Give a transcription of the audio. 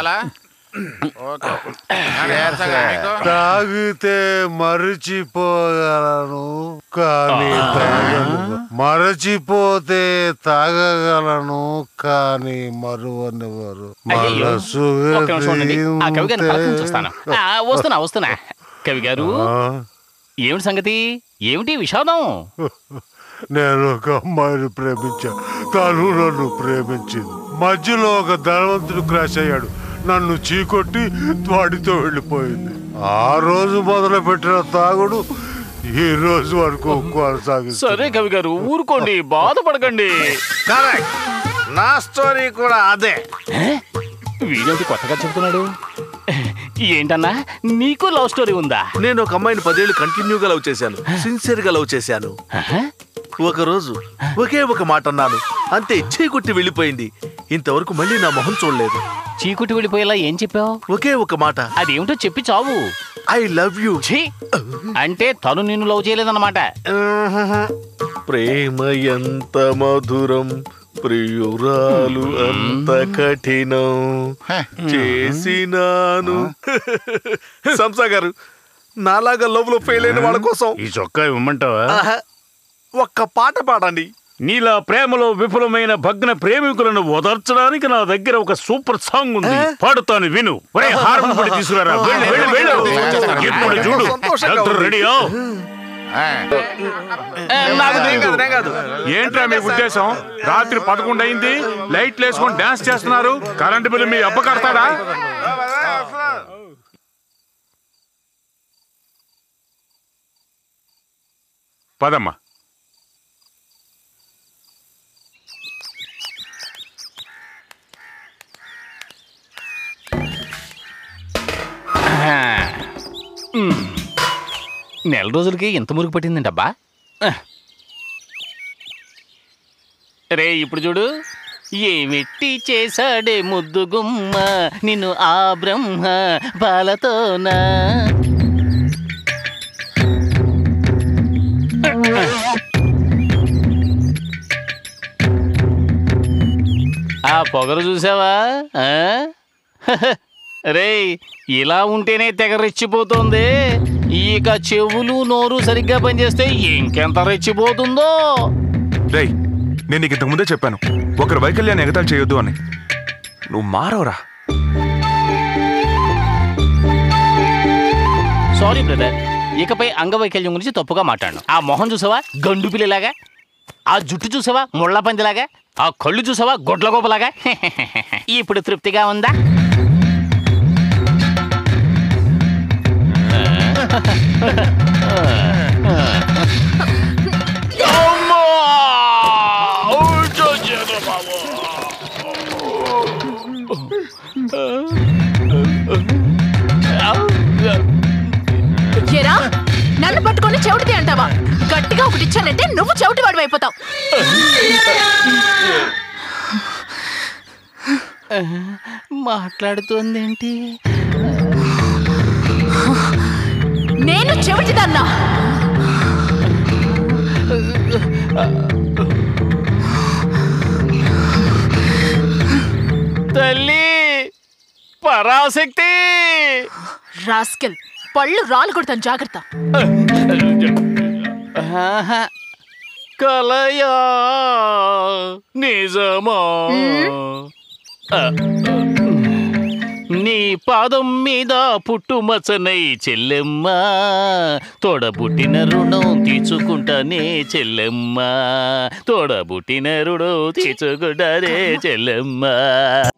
కావాలా ఓకే నాకు ఏడ్చగా మీకు? తాగితే మరచిపోగలను కానీ తాగను మరచిపోతే తాగగలను కానీ మరువనివ్వరు అయ్యయ్యో. మనసు ఒక్క నిమిషం ఉండండి. ఆ కవి గారిని పలకరించి వస్తాను ఆ, వస్తున్నా వస్తున్నా కవి గారు ఏమిటి సంగతి ఏమిటి విషాదం నేను ఒక అమ్మాయిని ప్రేమించా తను నన్ను ప్రేమించింది మధ్యలో ఒక ధనవంతుడు క్రాష్ అయ్యాడు నన్ను చీకొట్టి వాడితో వెళ్ళిపోయింది ఆ రోజు మొదలు పెట్టిన తాగుడు ఈ రోజు వరకు కొనసాగిస్తుంది సరే కవి గారు ఊరుకోండి బాధపడకండి కరెక్ట్ నా స్టోరీ కూడా అదే వీడేంటి కొత్తగా చెబుతున్నాడు ఏంటన్నా నీకు లవ్ స్టోరీ ఉందా నేను ఒక అమ్మాయిని పదేళ్ళు కంటిన్యూగా లవ్ చేశాను సిన్సియర్ గా లవ్ చేశాను ఒక రోజు ఒకే ఒక మాట అన్నాను అంతే చీకొట్టి వెళ్ళిపోయింది ఇంతవరకు మళ్ళీ నా మొహం చూడలేదు చీకుటి వెళ్ళిపోయేలా ఏం చెప్పావు ఒకే ఒక మాట అదేమిటో చెప్పి చావు ఐ లవ్ యూ ఛీ అంటే తను నిన్ను లవ్ చేయలేదన్నమాట ప్రేమ ఎంత మధురం ప్రియురాలు అంత కఠినం చేసినాను సంసా గారు నాలాగా లవ్ లో ఫెయిల్ అయిన వాళ్ళ కోసం ఈ చొక్కా ఇవ్వమంటావా ఆహా, ఒక్క పాట పాడండి నీలా ప్రేమలో విఫలమైన భగ్న ప్రేమికులను ఓదార్చడానికి నా దగ్గర ఒక సూపర్ సాంగ్ ఉంది పాడుతాను విను ఒరే హార్మోన్ పడి తీసుకురారా వెళ్ళు, వెళ్ళు, వెళ్ళు. ఇప్పుడు చూడు సంతోషంగా డాక్టర్ ఉంది. రెడీయా ఆ. నాకు నేను కాదు, నేను కాదు. ఏంట్రా మీ ఉద్దేశం రాత్రి పదకొండు అయింది లైట్లు వేసుకొని డాన్స్ చేస్తున్నారు కరెంటు బిల్లు మీ అబ్బ కడతాడా పదమ్మా మ్. నెల రోజులకి ఎంత మురుగు పట్టిందంటబ్బా రే ఇప్పుడు చూడు ఏమిట్టి చేశాడే ముద్దు గుమ్మ నిన్ను ఆ బ్రహ్మ బాలతోనా ఆ పొగరు చూసావా ఆ? రేయ్ ఇలా ఉంటేనే తెగ రెచ్చిపోతుంది ఇక చెవులు నోరు సరిగ్గా పనిచేస్తే ఇంకెంత రెచ్చిపోతుందో రేయ్ నేను నీకు ఇంతకు ముందే చెప్పాను ఒకరు వైకల్యాన్ని ఎగతాళి చేయొద్దు అని నువ్వు మారవరా సారీ బ్రదర్ ఇకపై అంగవైకల్యం గురించి తప్పుగా మాట్లాడను ఆ మొహం చూసావా గండు పిల్లిలాగా ఆ జుట్టు చూసావా ముళ్ళ పందిలాగా ఆ కళ్ళు చూసావా గొడ్ల గోపలాగా ఇప్పుడు తృప్తిగా ఉందా అమ్మా! ఊచొచ్చాను బాబు. ఎరా నన్ను పట్టుకొని చెవిటిది అంటావా గట్టిగా ఒకటి ఇచ్చానంటే నువ్వు చెవిటి వాడు అయిపోతావు మాట్లాడుతోందేంటి నేను చెవిటిదన్నా తల్లి పరాశక్తి రాస్కెల్ పళ్ళు రాలు కొడతాను జాగ్రత్త ఆహా. కలయా నిజమా ఆ, నీ పాదం మీద పుట్టుమచ్చనై చెల్లెమ్మ తోడబుట్టిన రుణం తీర్చుకుంటానే చెల్లెమ్మ తోడబుట్టిన రుణం తీర్చుకుంటానే చెల్లెమ్మ